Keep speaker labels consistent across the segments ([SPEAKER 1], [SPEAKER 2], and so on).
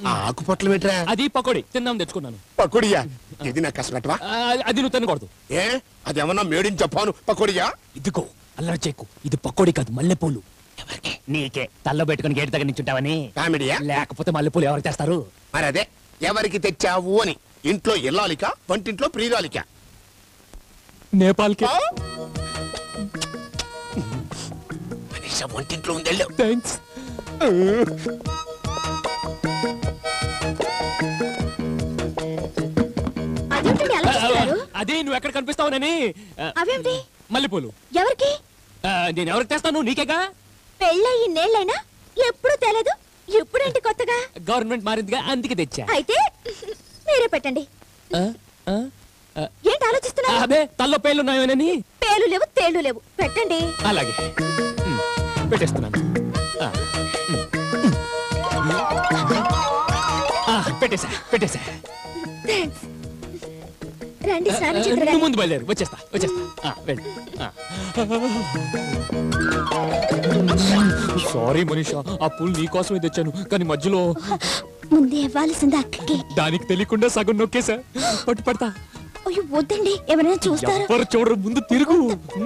[SPEAKER 1] ఆ ఆకు పొట్లం ఏంట్రా
[SPEAKER 2] అది పకోడి తిందాం తెచ్చుకున్నాను
[SPEAKER 1] పకోడియా ఇది నాకు కష్టం పెట్టవా
[SPEAKER 2] ఆ, అది నువ్వు తినకూడదు
[SPEAKER 1] ఏ అదేమన్నా మేడిని చెప్పాను పకోడియా
[SPEAKER 2] ఇదిగో అల్లరి చెక్కు ఇది పకోడి కాదు మల్లెపూలు ఎవరికి నీకే తల్లో పెట్టుకుని గేటు దగ్గర నించుంటావని
[SPEAKER 1] కామెడీయా
[SPEAKER 2] లేకపోతే మల్లెపూలు ఎవరు తెస్తారు
[SPEAKER 1] మరి అదే ఎవరికి తెచ్చావు అని ఇంట్లో ఇల్లాలిక వంటింట్లో ప్రియురాలిక
[SPEAKER 2] నేపాల్కి
[SPEAKER 1] ఆ? కనీసం వంటింట్లో ఉందెళ్ళు
[SPEAKER 2] థ్యాంక్స్
[SPEAKER 3] అదేంటండి అలా చూస్తున్నారు
[SPEAKER 2] అదే నువ్వు ఎక్కడ కనిపిస్తావునని ఆ,
[SPEAKER 3] అవేమిటి
[SPEAKER 2] మల్లెపూలు
[SPEAKER 3] ఎవరికి
[SPEAKER 2] ఆ, నేను ఎవరికి తెస్తాను నీకేగా
[SPEAKER 3] పెళ్ళయి నేళ్ళైనా ఎప్పుడు తెలదు ఎప్పుడేంటి కొత్తగా
[SPEAKER 2] గవర్నమెంట్ మారిందిగా అందుకే తెచ్చా
[SPEAKER 3] అయితే మీరే పెట్టండి
[SPEAKER 2] ఆ, ఆ, ఆ,
[SPEAKER 3] ఏంటి ఆలోచిస్తున్నారు
[SPEAKER 2] అదే తల్లో పేర్లు ఉన్నాయోనని
[SPEAKER 3] పేలు లేవు తేళ్లు లేవు పెట్టండి
[SPEAKER 2] అలాగే ఉమ్, పెట్టేస్తున్నాను ఆ, ఉమ్. ఆ, పెట్టేశా పెట్టేశా
[SPEAKER 3] థాంక్స్. రండి స్నానం చేద్దరు
[SPEAKER 2] నువ్వు
[SPEAKER 3] గాని.
[SPEAKER 2] ముందు బయలుదేరు వచ్చేస్తా వచ్చేస్తా ఆ, వెళ్ళు ఆ. సారీ మనీషా ఆ పూలు నీ కోసమే తెచ్చాను కానీ మధ్యలో
[SPEAKER 3] ముందే ఇవ్వాల్సింది అక్కకి
[SPEAKER 2] దానికి తెలియకుండా సగం నొక్కేసా పట్టు పడతా
[SPEAKER 3] అయ్యో వద్దండి ఎవరైనా చూస్తారు
[SPEAKER 2] ఎవరు చూడరు ముందు తిరుగు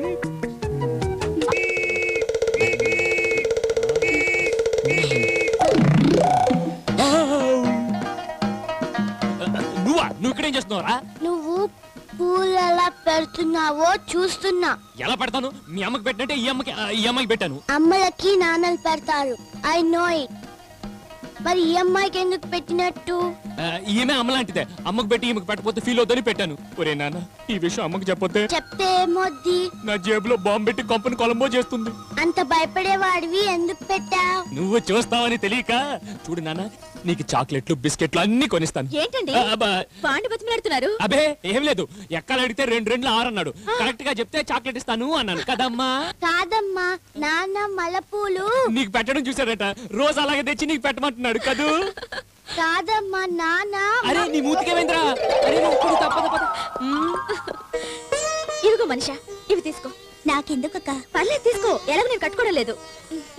[SPEAKER 2] నువ్వా నువ్వు ఇక్కడేం చేస్తున్నావురా
[SPEAKER 4] నువ్వు పూలు ఎలా పెడుతున్నావో చూస్తున్నా
[SPEAKER 2] ఎలా పెడతాను మీ అమ్మకి పెట్టినట్టే ఈ అమ్మకి ఆ, ఈ అమ్మాయికి పెట్టాను
[SPEAKER 4] అమ్మలకి నాన్నలు పెడతారు ఐ నో ఇట్ మరి ఈ అమ్మాయికి ఎందుకు పెట్టినట్టు
[SPEAKER 2] ఆ, ఈమె అమ్మలాంటిదే అమ్మకి పెట్టి ఈమెకి పెట్టకపోతే ఫీల్ అవుతుందని పెట్టాను ఒరే నాన్న ఈ విషయం అమ్మకి చెప్పొద్దే
[SPEAKER 4] చెప్తే ఏమొద్ది
[SPEAKER 2] నా జేబులో బాంబు పెట్టి కంపెనీ కొలంబో చేస్తుంది
[SPEAKER 4] అంత భయపడేవాడివి ఎందుకు పెట్టావు
[SPEAKER 2] నువ్వు చూస్తావని తెలియక చూడు నాన్న నీకు చాక్లెట్లు బిస్కెట్లు అన్ని కొనిస్తాను
[SPEAKER 3] ఏంటండి
[SPEAKER 2] ఆ, అబ్బా,
[SPEAKER 3] పాండి బతిమలాడుతున్నారు
[SPEAKER 2] అబే ఏం లేదు ఎక్కడ అడిగితే రెండు రెండు ఆరు అన్నాడు కరెక్ట్ గా చెప్తే చాక్లెట్ ఇస్తాను అన్నాను కదమ్మా
[SPEAKER 4] కాదమ్మా నాన్న మలపూలు
[SPEAKER 2] నీకు పెట్టడం చూసాడట రోజు అలాగే తెచ్చి నీకు పెట్టమంటున్నాడు కదూ
[SPEAKER 4] కాదమ్మా నాన్న
[SPEAKER 2] అరే నీ మూతికేమైందిరా అరే నువ్వు ఇప్పుడు తప్పదు పద
[SPEAKER 3] ఇదిగో మనిషా ఇవి తీసుకో నాకెందుకక్క పర్లేదు తీసుకో ఎలాగో నేను కట్టుకోవడం లేదు